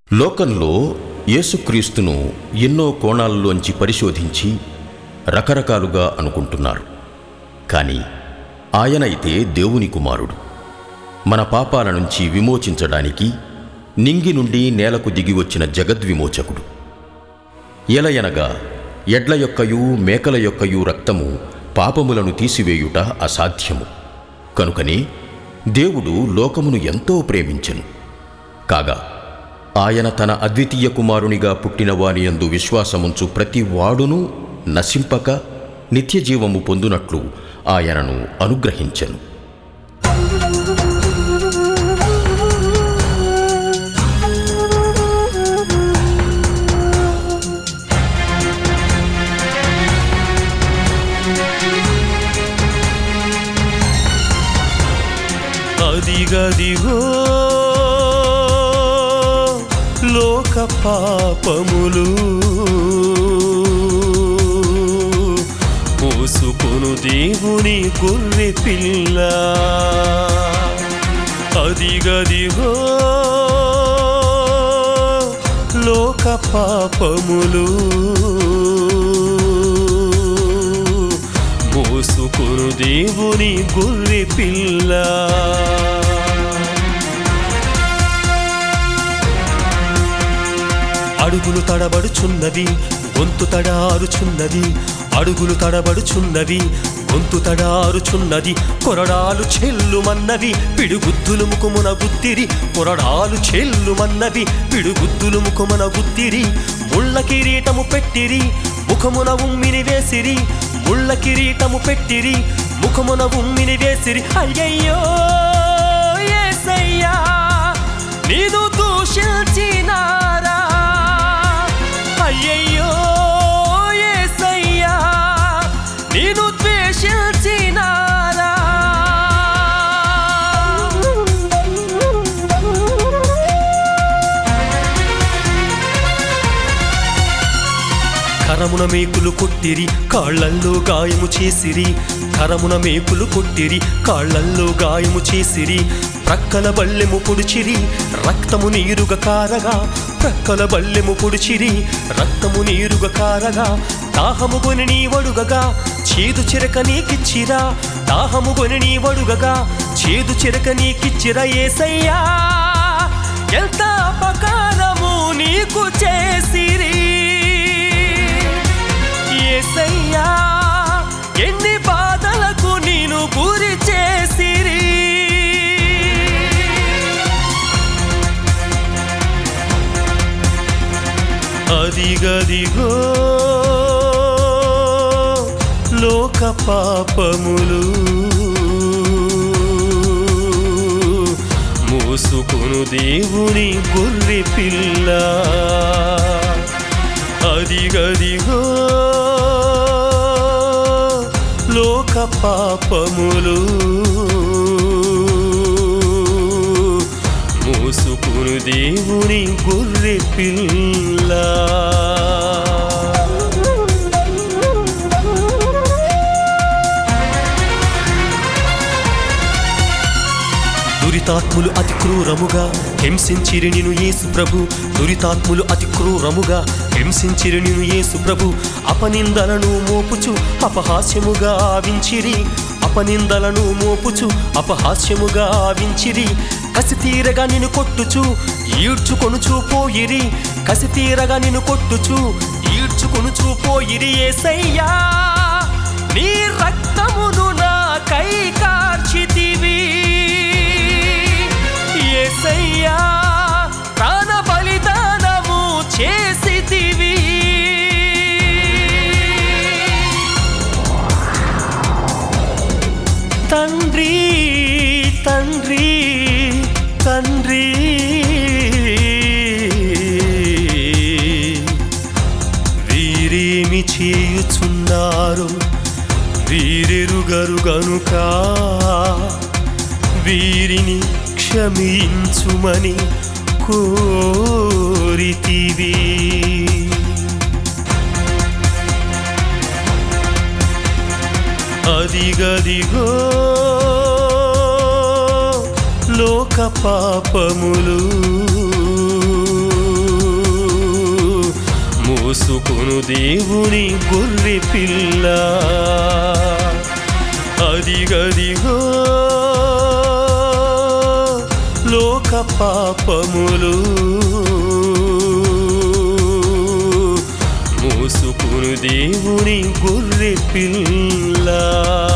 లోకంలో యేసుక్రీస్తును ఎన్నో కోణాల్లోంచి పరిశోధించి రకరకాలుగా అనుకుంటున్నారు కానీ ఆయనైతే దేవుని కుమారుడు మన పాపాల నుంచి విమోచించడానికి నింగి నుండి నేలకు దిగి వచ్చిన జగద్విమోచకుడు ఎలయనగా ఎడ్ల యొక్కయు మేకల యొక్కయు రక్తము పాపములను తీసివేయుట అసాధ్యము కనుకనే దేవుడు లోకమును ఎంతో ప్రేమించెను కాగా ఆయన తన అద్వితీయ కుమారునిగా పుట్టిన వాని యందు విశ్వాసముంచు ప్రతి వాడును నశింపక నిత్యజీవము పొందునట్లు ఆయనను అనుగ్రహించెను అదిగదిగో లోక పాపములు మోసుకొను దేవుని గొర్రె పిల్ల అదిగదిగో లోక పాపములు మోసుకొను దేవుని గొర్రె పిల్ల అడుగులు తడబడుచున్నవి గొంతు తడారుచున్నది అడుగులు తడబడుచున్నవి గొంతు తడారుచున్నది కొరడాలు చెల్లుమన్నవి పిడుగుద్దులు ముఖమున గుత్తిరి కొరడాలు చెల్లుమన్నవి పిడుగుద్దులు ముఖమున గుత్తిరి ముళ్ళ కిరీటము పెట్టిరి ముఖమున ఉమ్మిని వేసిరి ముళ్ళ కిరీటము పెట్టిరి ముఖమున ఉమ్మిని వేసిరి అయ్యయ్యో యేసయ్యా నీదు దూషించినారా అయ్యయ్యో యేసయ్యా నేను ద్వేషించినారా కరమున మేకులు కొట్టిరి కాళ్ళల్లో గాయము చేసిరి కరమున మేకులు కొట్టిరి కాళ్ళల్లో గాయము చేసిరి ప్రక్కల బల్లెము పొడిచిరి రక్తము నీరుగా కారగా ప్రక్కల బల్లెము పొడిచిరి రక్తము నీరుగా కారగా దాహము కొని నీ వడుగగా చేదు చిరక నీకిచ్చిరా దాహము కొని నీ వడుగగా చేదు చిరక నీకిచ్చిరా ఏసయ్యా ఎంత అపకారము నీకు చేసిరి ఏసయ్యా ఎన్ని బాధలకు నేను గురి చేసిరి అదిగదిగో లోక పాపములు మోసుకొను దేవుని గొర్రె పిల్ల అదిగదిగో లోక పాపములు మోసుకును దేవుని గొర్రె పిల్ల దురితాత్ములు అతి క్రూరముగా హింసించిరి నిను యేసు ప్రభు దురితాత్ములు అతి క్రూరముగా హింసించిరి నిను యేసు ప్రభు అపనిందలను మోపుచు అపహాస్యముగా వించిరి అపనిందలను మోపుచు అపహాస్యముగా వించిరి కసి తీరగా నిన్ను కొట్టుచు ఈడ్చుకొనుచు పోయిరి కసి తీరగా నిన్ను కొట్టుచు ఈడ్చుకొనుచు పోయిరి ఏసయ్యా నీ రక్తమును నా కై కార్చితివి ఏసయ్యా ప్రాణ బలిదానము చేసితివి తండ్రి తండ్రి తండ్రి వీరేమి చేయుచున్నారు వీరెరుగరు గనుక వీరిని క్షమించుమని కోరితివి అదిగదిగో లోక పాపములు మోసుకును దేవుని గొర్రె పిల్ల అదిగదిగో లోక పాపములు మోసుకును దేవుని గొర్రె పిల్ల